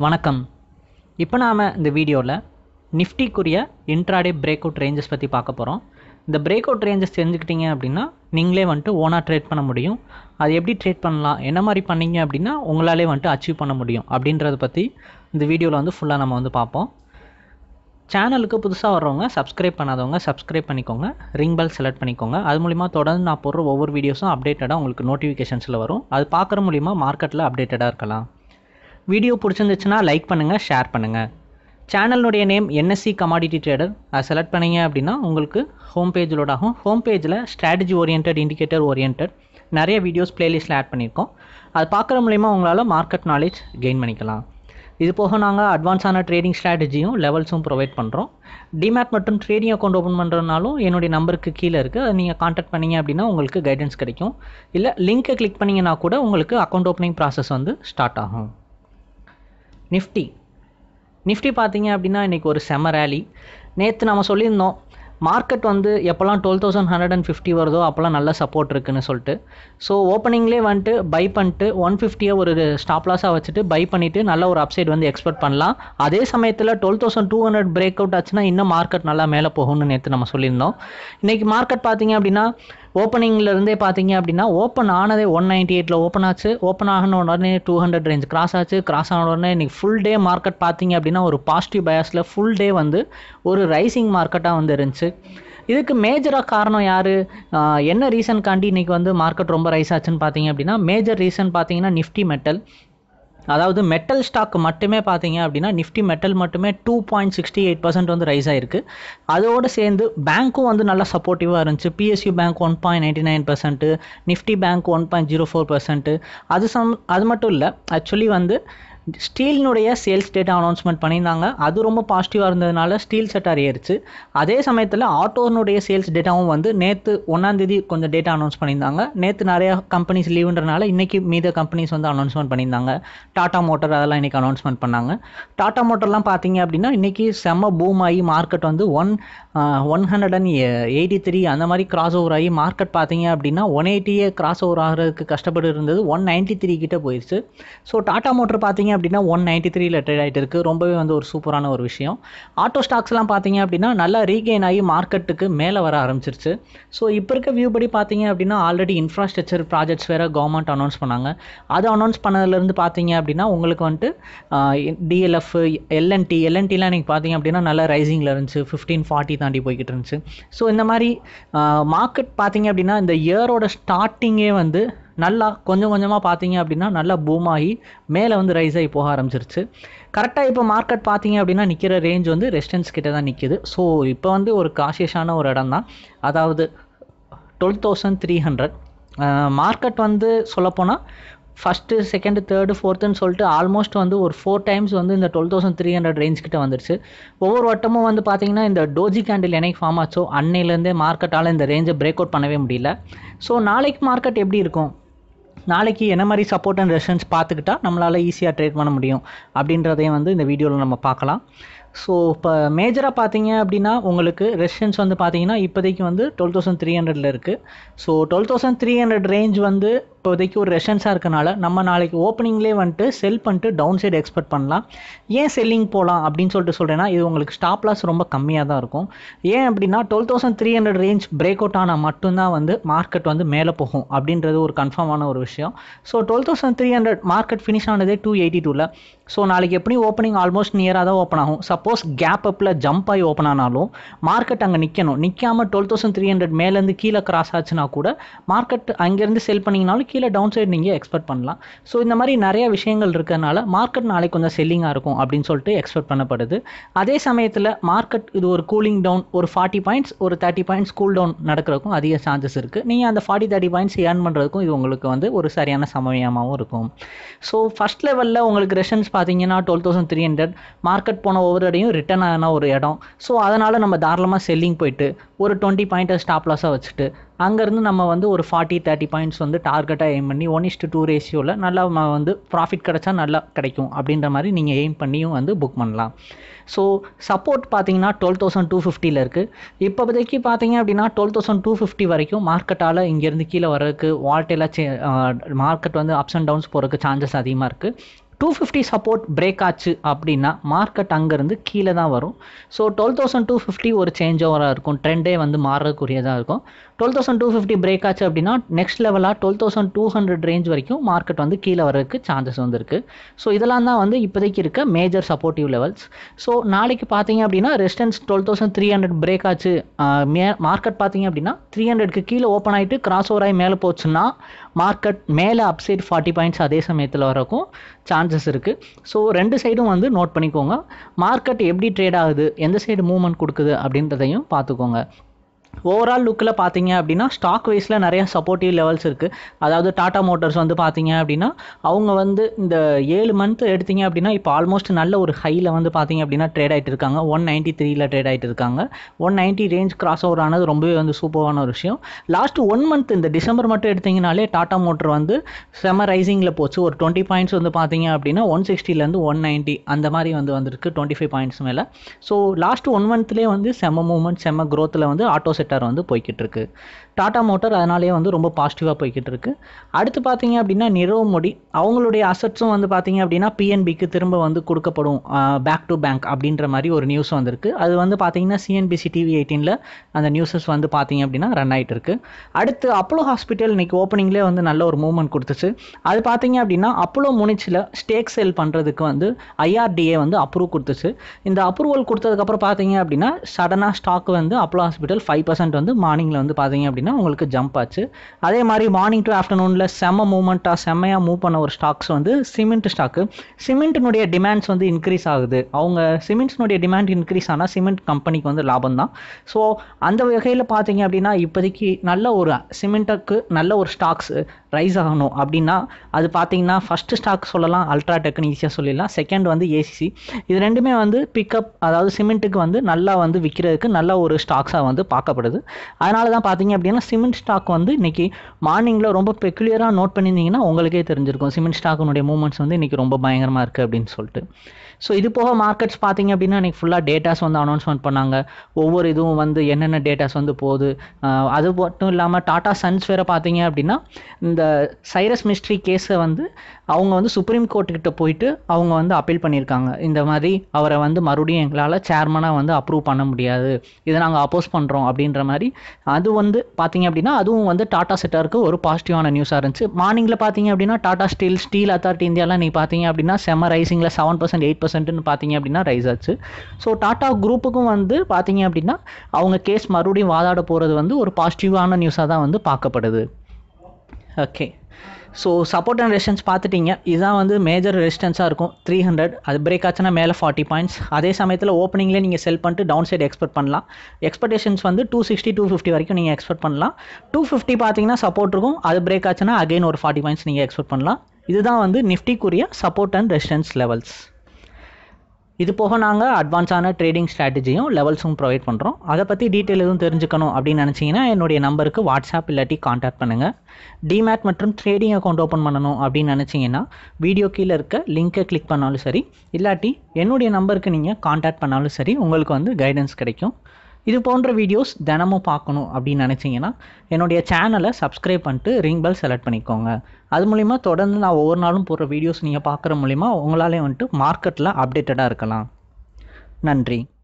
வணக்கம் இப்போ நாம் இந்த வீடியோவில் நிஃப்டிக்குரிய இன்ட்ராடே பிரேக் அவுட் ரேஞ்சஸ் பற்றி பார்க்க போகிறோம் இந்த பிரேக் அவுட் ரேஞ்சஸ் தெரிஞ்சுக்கிட்டீங்க அப்படின்னா நீங்களே வந்துட்டு ஓனாக ட்ரேட் பண்ண முடியும் அது எப்படி ட்ரேட் பண்ணலாம் என்ன மாதிரி பண்ணீங்க அப்படின்னா உங்களாலே வந்துட்டு அச்சீவ் பண்ண முடியும் அப்படின்றத பற்றி இந்த வீடியோவில் வந்து ஃபுல்லாக நம்ம வந்து பார்ப்போம் சேனலுக்கு புதுசாக வர்றவங்க சப்ஸ்கிரைப் பண்ணாதவங்க சப்ஸ்கிரைப் பண்ணிக்கோங்க ரிங் பெல் செலக்ட் பண்ணிக்கோங்க அது மூலிமா தொடர்ந்து நான் போடுற ஒவ்வொரு வீடியோஸும் அப்டேட்டடாக உங்களுக்கு நோட்டிஃபிகேஷன்ஸில் வரும் அது பார்க்குற மூலிமா மார்க்கெட்டில் அப்டேட்டடாக இருக்கலாம் வீடியோ பிடிச்சிருந்துச்சுன்னா லைக் பண்ணுங்கள் ஷேர் பண்ணுங்கள் சேனலுடைய நேம் என்எஸ்சி கமாடிட்டி ட்ரேடர் அதை செலக்ட் பண்ணீங்க அப்படின்னா உங்களுக்கு ஹோம் பேஜ் லோட் ஆகும் ஹோம் பேஜில் ஸ்ட்ராட்டஜி ஓரியன்ட் இண்டிகேட்டர் ஓரியன்ட் நிறைய வீடியோஸ் பிளேலிஸ்ட்டில் ஆட் பண்ணியிருக்கோம் அது பார்க்குற மூலிமா உங்களால் மார்க்கெட் நாலேஜ் கெயின் பண்ணிக்கலாம் இது போக நாங்கள் அட்வான்ஸான ட்ரேடிங் ஸ்ட்ராட்டஜியும் லெவல்ஸும் ப்ரொவைட் பண்ணுறோம் டிமேட் மற்றும் ட்ரேடிங் அக்கௌண்ட் ஓப்பன் பண்ணுறதுனாலும் என்னுடைய நம்பருக்கு கீழே இருக்குது அதை நீங்கள் காண்டாக்ட் பண்ணீங்க அப்படின்னா உங்களுக்கு கைடன்ஸ் கிடைக்கும் இல்லை லிங்க்கை கிளிக் பண்ணிங்கன்னா கூட உங்களுக்கு அக்கௌண்ட் ஓப்பனிங் ப்ராசஸ் வந்து ஸ்டார்ட் ஆகும் நிஃப்டி நிஃப்டி பார்த்தீங்க அப்படின்னா இன்றைக்கி ஒரு செம ரேலி நேற்று நம்ம சொல்லியிருந்தோம் மார்க்கெட் வந்து எப்போல்லாம் twelve thousand hundred and fifty வருதோ அப்போல்லாம் நல்ல சப்போர்ட் இருக்குன்னு சொல்லிட்டு ஸோ ஓப்பனிங்லேயே வந்துட்டு பை பண்ணிட்டு ஒன் ஃபிஃப்டியை ஒரு ஸ்டாப் லாஸாக வச்சுட்டு பை பண்ணிவிட்டு நல்ல ஒரு அப்சைட் வந்து எக்ஸ்பெக்ட் பண்ணலாம் அதே சமயத்தில் twelve thousand two hundred break out ஆச்சுன்னா இன்னும் மார்க்கெட் நல்லா மேலே போகும்னு நேற்று நம்ம சொல்லியிருந்தோம் இன்றைக்கி மார்க்கெட் பார்த்தீங்க அப்படின்னா ஓப்பனிங்லேருந்தே பார்த்தீங்க அப்படின்னா ஓப்பன் ஆனதே ஒன் நைன்ட்டி எயிட்டில் ஓப்பன் ஆச்சு ஓப்பன் ஆகின உடனே டூ ஹண்ட்ரட் ரேஞ்ச் கிராஸ் ஆச்சு கிராஸ் ஆன உடனே இன்றைக்கி ஃபுல் டே மார்க்கெட் பார்த்தீங்க அப்படின்னா ஒரு பாசிட்டிவ் பயாஸில் ஃபுல் டே வந்து ஒரு ரைசிங் மார்க்கெட்டாக வந்து இருந்துச்சு இதுக்கு மேஜராக காரணம் யார் என்ன ரீசன்காண்டி இன்றைக்கி வந்து மார்க்கெட் ரொம்ப ரைஸ் ஆச்சுன்னு பார்த்தீங்க அப்படின்னா மேஜர் ரீசன் பார்த்தீங்கன்னா நிஃப்டி மெட்டல் அதாவது மெட்டல் ஸ்டாக் மட்டுமே பார்த்தீங்க அப்படின்னா நிஃப்டி மெட்டல் மட்டுமே two point sixty eight percent வந்து ரைஸ் ஆயிருக்கு அதோடு சேர்ந்து பேங்க்கும் வந்து நல்லா சப்போர்ட்டிவாக இருந்துச்சு PSU bank one point ninety nine percent Nifty bank one point zero four percent அது சம் அது மட்டும் இல்லை ஆக்சுவலி வந்து ஸ்டீலினுடைய சேல்ஸ் டேட்டா அனௌன்ஸ்மெண்ட் பண்ணியிருந்தாங்க அது ரொம்ப பாசிட்டிவாக இருந்ததுனால ஸ்டீல் செட்டார் ஏறிச்சு அதே சமயத்தில் ஆட்டோனுடைய சேல்ஸ் டேட்டாவும் வந்து நேற்று ஒன்றாந்தேதி கொஞ்சம் டேட்டா அனௌன்ஸ் பண்ணியிருந்தாங்க நேற்று நிறையா கம்பெனிஸ் லீவுன்றனால இன்றைக்கி மீத கம்பெனிஸ் வந்து அனௌன்ஸ்மெண்ட் பண்ணியிருந்தாங்க டாடா மோட்டர் அதெல்லாம் இன்றைக்கி அனௌன்ஸ்மெண்ட் பண்ணாங்க டாடா மோட்டர்லாம் பார்த்தீங்க அப்படின்னா இன்றைக்கி செம்ம பூம் ஆகி மார்க்கெட் வந்து one one hundred and eighty three அந்த மாதிரி கிராஸ் ஓவர் ஆகி மார்க்கெட் பார்த்தீங்க அப்படின்னா ஒன் எயிட்டியே கிராஸ் ஓவர் ஆகிறதுக்கு கஷ்டப்பட்டு இருந்தது ஒன் நைன்ட்டி த்ரீ கிட்ட போயிடுச்சு ஸோ டாடா மோட்டர் பார்த்தீங்க அப்படின்னா ஒன் நைன்ட்டி த்ரீல ட்ரேட் ஆகிட்டு இருக்குது ரொம்பவே வந்து ஒரு சூப்பரான ஒரு விஷயம் ஆட்டோ ஸ்டாக்ஸ்லாம் பார்த்தீங்க அப்படின்னா நல்லா ரீகெயின் ஆகி மார்க்கெட்டுக்கு மேலே வர ஆரம்பிச்சிருச்சு ஸோ இப்போ இருக்க வியூ படி பார்த்தீங்க அப்படின்னா ஆல்ரெடி இன்ஃப்ராஸ்ட்ரக்சர் ப்ராஜெக்ட்ஸ் வேறு கவர்மெண்ட் அனௌன்ஸ் பண்ணாங்க அது அனௌன்ஸ் பண்ணதுலேருந்து பார்த்தீங்க அப்படின்னா உங்களுக்கு வந்துட்டு டிஎல்எஃப் எல்என்டி எல்என்டிலாம் இன்றைக்கி பார்த்தீங்க அப்படின்னா நல்லா ரைசிங்கில் இருந்துச்சு ஃபிஃப்டீன் ஃபார்ட்டி தாண்டி போய்கிட்டு இருந்துச்சு ஸோ இந்த மாதிரி மார்க்கெட் பார்த்தீங்க அப்படின்னா இந்த இயரோட ஸ்டார்டிங்கே வந்து நல்லா கொஞ்சம் கொஞ்சமாக பார்த்தீங்க அப்படின்னா நல்லா பூம் ஆகி மேலே வந்து ரைஸ் ஆகி போக ஆரம்பிச்சிருச்சு கரெக்டாக இப்போ மார்க்கெட் பார்த்தீங்க அப்படின்னா நிற்கிற ரேஞ்ச் வந்து ரெஸ்டன்ஸ் கிட்ட தான் நிற்கிது ஸோ இப்போ வந்து ஒரு காஷியஸான ஒரு இடம் தான் அதாவது twelve thousand three hundred market வந்து சொல்லப்போனால் ஃபஸ்ட்டு செகண்டு தேர்டு ஃபோர்த்துன்னு சொல்லிட்டு ஆல்மோஸ்ட் வந்து ஒரு ஃபோர் டைம்ஸ் வந்து இந்த twelve thousand three hundred range கிட்ட வந்துருச்சு ஒவ்வொரு வட்டமும் வந்து பார்த்தீங்கன்னா இந்த டோஜி கேண்டில் என்னைக்கு ஃபார்ம் ஆச்சோ அன்னையிலேருந்தே மார்க்கெட்டால் இந்த ரேஞ்சை பிரேக் அவுட் பண்ணவே முடியல ஸோ நாளைக்கு மார்க்கெட் எப்படி இருக்கும் நாளைக்கு என்ன மாதிரி சப்போர்ட் அண்ட் ரெசன்ஸ் பார்த்துக்கிட்டா நம்மளால் ஈஸியாக ட்ரேட் பண்ண முடியும் அப்படின்றதையும் வந்து இந்த வீடியோவில் நம்ம பார்க்கலாம் ஸோ இப்போ மேஜராக பார்த்தீங்க அப்படின்னா உங்களுக்கு ரெசிஸ்டன்ஸ் வந்து பார்த்தீங்கன்னா இப்போதைக்கு வந்து டுவெல் தௌசண்ட் த்ரீ ஹண்ட்ரடில் இருக்குது so twelve thousand three hundred range வந்து இப்போதைக்கு ஒரு ரெஷன்ஸாக இருக்கனால நம்ம நாளைக்கு ஓப்பனிங்லேயே வந்துட்டு செல் பண்ணிட்டு டவுன் சைடு எக்ஸ்பெக்ட் பண்ணலாம் ஏன் செல்லிங் போகலாம் அப்படின்னு சொல்லிட்டு சொல்கிறேன்னா இது உங்களுக்கு ஸ்டாப் லாஸ் ரொம்ப கம்மியாக தான் இருக்கும் ஏன் அப்படின்னா twelve thousand three hundred range break out ஆனால் மட்டும்தான் வந்து மார்க்கெட் வந்து மேலே போகும் அப்படின்றது ஒரு கன்ஃபார்மான ஒரு விஷயம் so twelve thousand three hundred market finish ஆனதே டூ எயிட்டி டூவில் ஸோ நாளைக்கு எப்படி ஓப்பனிங் ஆல்மோஸ்ட் நியராக தான் ஓப்பன் ஆகும் சப்போஸ் கேப் அப்பில் ஜம்ப் ஆகி ஓப்பன் ஆனாலும் மார்க்கெட் அங்கே நிற்கணும் நிற்காம டுவெல் தௌசண்ட் த்ரீ ஹண்ட்ரட் மேலேருந்து கீழே கிராஸ் ஆச்சுன்னா கூட மார்க்கெட் அங்கேருந்து செல் பண்ணிங்கனாலும் கீழே டவுன் சைடு நீங்கள் எக்ஸ்பெக்ட் பண்ணலாம் ஸோ இந்த மாதிரி நிறைய விஷயங்கள் இருக்கிறனால மார்க்கெட் நாளைக்கு கொஞ்சம் செல்லிங்காக இருக்கும் அப்படின்னு சொல்லிட்டு எக்ஸ்பெக்ட் பண்ணப்படுது அதே சமயத்தில் மார்க்கெட் இது ஒரு கூலிங் டவுன் ஒரு ஃபார்ட்டி பாயிண்ட்ஸ் ஒரு தேர்ட்டி பாயிண்ட்ஸ் கூல் டவுன் நடக்கிறதுக்கும் அதிக சான்சஸ் இருக்குது நீங்கள் அந்த ஃபார்ட்டி தேர்ட்டி பாயிண்ட்ஸ் ஏர்ன் பண்ணுறதுக்கும் இது உங்களுக்கு வந்து ஒரு சரியான சமயமாகவும் இருக்கும் ஸோ ஃபஸ்ட் லெவலில் உங்களுக்கு ரெஷன்ஸ் பார்த்தீங்கன்னா twelve thousand three hundred market போன ஒவ்வொரு அடையும் ரிட்டர்ன் ஆன ஒரு இடம் ஸோ அதனால் நம்ம தாராளமாக செல்லிங் போயிட்டு ஒரு டுவெண்ட்டி பாயிண்ட்டை ஸ்டாப் லாஸாக வச்சுட்டு அங்கேருந்து நம்ம வந்து ஒரு ஃபார்ட்டி தேர்ட்டி பாயிண்ட்ஸ் வந்து டார்கெட்டாக எய்ம் பண்ணி ஒன் இஸ்டு டூ ரேஷியோவில் நல்லா வந்து ப்ராஃபிட் கிடச்சா நல்லா கிடைக்கும் அப்படின்ற மாதிரி நீங்கள் எய்ம் பண்ணியும் வந்து புக் பண்ணலாம் ஸோ சப்போர்ட் பார்த்தீங்கன்னா டுவெல் தௌசண்ட் டூ ஃபிஃப்டியில் இருக்குது இப்போதைக்கு பார்த்தீங்க அப்படின்னா டுவெல் தௌசண்ட் டூ ஃபிஃப்டி வரைக்கும் மார்க்கெட்டால் இங்கேருந்து கீழே வர்றதுக்கு வால்டெல்லாம் சே மார்க்கெட் வந்து அப்ஸ் அண்ட் டவுன்ஸ் போகிறதுக்கு சான்சஸ் அதிகமாக இருக்குது டூ ஃபிஃப்டி சப்போர்ட் பிரேக் ஆச்சு அப்படின்னா மார்க்கெட் அங்கேருந்து கீழே தான் வரும் so twelve thousand two fifty ஒரு சேஞ்ச் ஓவராக இருக்கும் ட்ரெண்டே வந்து மாறக்கூடியதாக இருக்கும் twelve thousand two fifty break ஆச்சு அப்படின்னா நெக்ஸ்ட் லெவலாக twelve thousand two hundred range வரைக்கும் மார்க்கெட் வந்து கீழே வரதுக்கு சான்சஸ் வந்துருக்கு ஸோ இதெல்லாம் தான் வந்து இப்போதைக்கு இருக்க மேஜர் சப்போர்ட்டிவ் லெவல்ஸ் ஸோ நாளைக்கு பார்த்தீங்க அப்படின்னா resistance twelve thousand three hundred break ஆச்சு ஆஹ் மே மார்க்கெட் பார்த்தீங்க அப்படின்னா த்ரீ ஹண்ட்ரட்க்கு கீழே ஓப்பன் ஆகிட்டு கிராஸ் ஓவர் ஆகி மேலே போச்சுன்னா மார்க்கெட் மேலே அப்சைட் ஃபார்ட்டி பாயிண்ட்ஸ் அதே சமயத்தில் வரக்கும் சான்சஸ் இருக்குது ஸோ ரெண்டு சைடும் வந்து நோட் பண்ணிக்கோங்க மார்க்கெட் எப்படி ட்ரேட் ஆகுது எந்த சைடு மூவ்மெண்ட் கொடுக்குது அப்படின்றதையும் பார்த்துக்கோங்க ஓவரால் லுக்கில் பார்த்தீங்க அப்படின்னா ஸ்டாக் வைஸில் நிறைய சப்போர்ட்டிவ் லெவல்ஸ் இருக்குது அதாவது டாடா மோட்டார்ஸ் வந்து பார்த்தீங்க அப்படின்னா அவங்க வந்து இந்த ஏழு மந்த் எடுத்தீங்க அப்படின்னா இப்போ ஆல்மோஸ்ட் நல்ல ஒரு ஹையில் வந்து பார்த்தீங்க அப்படின்னா ட்ரேட் ஆகிட்டு இருக்காங்க ஒன் நைன்ட்டி த்ரீல ட்ரேட் ஆகிட்டு இருக்காங்க one ninety range cross over ஆனது ரொம்பவே வந்து சூப்பரான ஒரு விஷயம் லாஸ்ட் ஒன் மந்த் இந்த டிசம்பர் மட்டும் எடுத்தீங்கனாலே டாடா மோட்டர் வந்து செம ரைசிங்கில் போச்சு ஒரு டுவெண்ட்டி பாயிண்ட்ஸ் வந்து பார்த்தீங்க அப்படின்னா ஒன் சிக்ஸ்டிலேருந்து ஒன் நைன்ட்டி அந்த மாதிரி வந்து வந்திருக்கு டுவெண்ட்டி ஃபைவ் பாயிண்ட்ஸ் மேலே ஸோ லாஸ்ட் ஒன் மந்த்லேயே வந்து செம்ம மூவ்மெண்ட் செம்ம க்ரோத்தில் வந்து ஆட்டோ செக்டார் வந்து போய்கிட்டு இருக்கு டாடா மோட்டார் அதனாலேயே வந்து ரொம்ப பாசிட்டிவாக போய்கிட்டு இருக்கு அடுத்து பார்த்தீங்க அப்படின்னா நிரவ் மோடி அவங்களுடைய அசட்ஸும் வந்து பார்த்தீங்க அப்படின்னா பிஎன்பிக்கு திரும்ப வந்து கொடுக்கப்படும் பேக் டு பேங்க் அப்படின்ற மாதிரி ஒரு நியூஸ் வந்திருக்கு அது வந்து பார்த்தீங்கன்னா சிஎன்பிசி டிவி எயிட்டீனில் அந்த நியூஸஸ் வந்து பார்த்தீங்க அப்படின்னா ரன் ஆகிட்டு இருக்கு அடுத்து அப்போலோ ஹாஸ்பிட்டல் இன்னைக்கு ஓப்பனிங்லேயே வந்து நல்ல ஒரு மூவ்மெண்ட் கொடுத்துச்சு அது பார்த்தீங்க அப்படின்னா அப்போலோ முனிச்சில் ஸ்டேக் சேல் பண்ணுறதுக்கு வந்து ஐஆர்டிஏ வந்து அப்ரூவ் கொடுத்துச்சு இந்த அப்ரூவல் கொடுத்ததுக்கப்புறம் பார்த்தீங்க அப்படின்னா சடனாக ஸ்டாக் வந்து அப்போலோ ஹாஸ்பிட்டல் ஃபைவ் பர்சன்ட் வந்து மார்னிங்கில் வந்து பார்த்தீங்க அப்படின்னா உங்களுக்கு ஜம்ப் ஆச்சு அதே மாதிரி மார்னிங் டு ஆஃப்டர்நூனில் செம்ம மூவ்மெண்ட்டாக செம்மையாக மூவ் பண்ண ஒரு ஸ்டாக்ஸ் வந்து சிமெண்ட் ஸ்டாக்கு சிமெண்ட்டினுடைய டிமாண்ட்ஸ் வந்து இன்க்ரீஸ் ஆகுது அவங்க சிமெண்ட்ஸ்னுடைய டிமாண்ட் இன்க்ரீஸ் ஆனால் சிமெண்ட் கம்பெனிக்கு வந்து லாபம் தான் ஸோ அந்த வகையில் பார்த்தீங்க அப்படின்னா இப்போதைக்கு நல்ல ஒரு சிமெண்ட்டுக்கு நல்ல ஒரு ஸ்டாக்ஸ் ரைஸ் ஆகணும் அப்படின்னா அது பார்த்தீங்கன்னா ஃபஸ்ட்டு ஸ்டாக் சொல்லலாம் அல்ட்ராடெக்னு ஈஸியாக சொல்லிடலாம் செகண்ட் வந்து ஏசிசி இது ரெண்டுமே வந்து பிக்கப் அதாவது சிமெண்ட்டுக்கு வந்து நல்லா வந்து விற்கிறதுக்கு நல்ல ஒரு ஸ்டாக்ஸாக வந்து பார்க்கப்படுது அதனால தான் பார்த்தீங்க அப்படின்னா சிமெண்ட் ஸ்டாக் வந்து இன்னைக்கு மார்னிங்கில் ரொம்ப பெக்குலியராக நோட் பண்ணியிருந்தீங்கன்னா உங்களுக்கே தெரிஞ்சிருக்கும் சிமெண்ட் ஸ்டாக்கினுடைய மூவ்மெண்ட்ஸ் வந்து இன்னைக்கு ரொம்ப பயங்கரமாக இருக்குது அப்படின்னு சொல்லிட்டு ஸோ இது போக மார்க்கெட்ஸ் பார்த்தீங்க அப்படின்னா இன்னைக்கு ஃபுல்லாக டேட்டாஸ் வந்து அனௌன்ஸ்மெண்ட் பண்ணாங்க ஒவ்வொரு இதுவும் வந்து என்னென்ன டேட்டாஸ் வந்து போகுது ஆஹ் அது மட்டும் இல்லாமல் டாடா சன்ஸ் வேறு பார்த்தீங்க அப்படின்னா இந்த சைரஸ் மிஸ்ட்ரி கேஸை வந்து அவங்க வந்து சுப்ரீம் கோர்ட்டுக்கிட்ட போயிட்டு அவங்க வந்து அப்பீல் பண்ணியிருக்காங்க இந்த மாதிரி அவரை வந்து மறுபடியும் எங்களால் சேர்மனாக வந்து அப்ரூவ் பண்ண முடியாது இதை நாங்கள் அப்போஸ் பண்ணுறோம் அப்படின்ற மாதிரி அது வந்து பார்த்தீங்க அப்படின்னா அதுவும் வந்து டாடா செட்டாருக்கு ஒரு பாசிட்டிவான நியூஸாக இருந்துச்சு மார்னிங்கில் பார்த்தீங்க அப்படின்னா டாடா ஸ்டீல் ஸ்டீல் அத்தாரிட்டி இந்தியாலாம் நீ பார்த்தீங்க அப்படின்னா செம்ம ரைசிங்கில் செவன் பர்சன்ட் எயிட் பர்சன்ட்னு பார்த்தீங்க அப்படின்னா ரைஸ் ஆச்சு ஸோ டாடா குரூப்புக்கும் வந்து பார்த்தீங்க அப்படின்னா அவங்க கேஸ் மறுபடியும் வாதாட போகிறது வந்து ஒரு பாசிட்டிவான நியூஸாக தான் வந்து பார்க்கப்படுது okay so support and resistance பார்த்துட்டீங்க இதுதான் வந்து மேஜர் ரெசிஸ்டன்ஸாக இருக்கும் த்ரீ ஹண்ட்ரட் அது பிரேக் ஆச்சுன்னா மேலே ஃபார்ட்டி பாயிண்ட்ஸ் அதே சமயத்தில் ஓப்பனிங்லேயே நீங்கள் செல் பண்ணிட்டு டவுன் சைடு எக்ஸ்பெக்ட் பண்ணலாம் எக்ஸ்பெக்டேஷன்ஸ் வந்து டூ சிக்ஸ்டி டூ ஃபிஃப்டி வரைக்கும் நீங்கள் எக்ஸ்பெக்ட் பண்ணலாம் டூ ஃபிஃப்டி பார்த்தீங்கன்னா சப்போர்ட் இருக்கும் அது பிரேக் ஆச்சுன்னா அகைன் ஒரு ஃபார்ட்டி பாயிண்ட்ஸ் நீங்கள் எக்ஸ்பெக்ட் பண்ணலாம் இதுதான் வந்து நிஃப்டிக்குரிய சப்போர்ட் அண்ட் ரெசிஸ்டன்ஸ் லெவல்ஸ் இது போக நாங்கள் அட்வான்ஸான ட்ரேடிங் ஸ்ட்ராட்டஜியும் லெவல்ஸும் ப்ரொவைட் பண்ணுறோம் அதை பற்றி டீட்டெயில் எதுவும் தெரிஞ்சுக்கணும் அப்படின்னு நினச்சிங்கன்னா என்னுடைய நம்பருக்கு வாட்ஸ்அப் இல்லாட்டி காண்டாக்ட் பண்ணுங்கள் டிமேட் மற்றும் ட்ரேடிங் அக்கௌண்ட் ஓப்பன் பண்ணணும் அப்படின்னு நினச்சிங்கன்னா வீடியோ கீழே இருக்க லிங்க்கை கிளிக் பண்ணாலும் சரி இல்லாட்டி என்னுடைய நம்பருக்கு நீங்கள் காண்டாக்ட் பண்ணாலும் சரி உங்களுக்கு வந்து கைடன்ஸ் கிடைக்கும் இது போன்ற வீடியோஸ் தினமும் பார்க்கணும் அப்படின்னு நினச்சிங்கன்னா என்னுடைய சேனலை சப்ஸ்கிரைப் பண்ணிட்டு ரிங் பெல் செலக்ட் பண்ணிக்கோங்க அது மூலிமா தொடர்ந்து நான் ஒவ்வொரு நாளும் போடுற வீடியோஸ் நீங்கள் பார்க்குற மூலிமா உங்களாலே வந்துட்டு மார்க்கெட்டில் அப்டேட்டடாக இருக்கலாம் நன்றி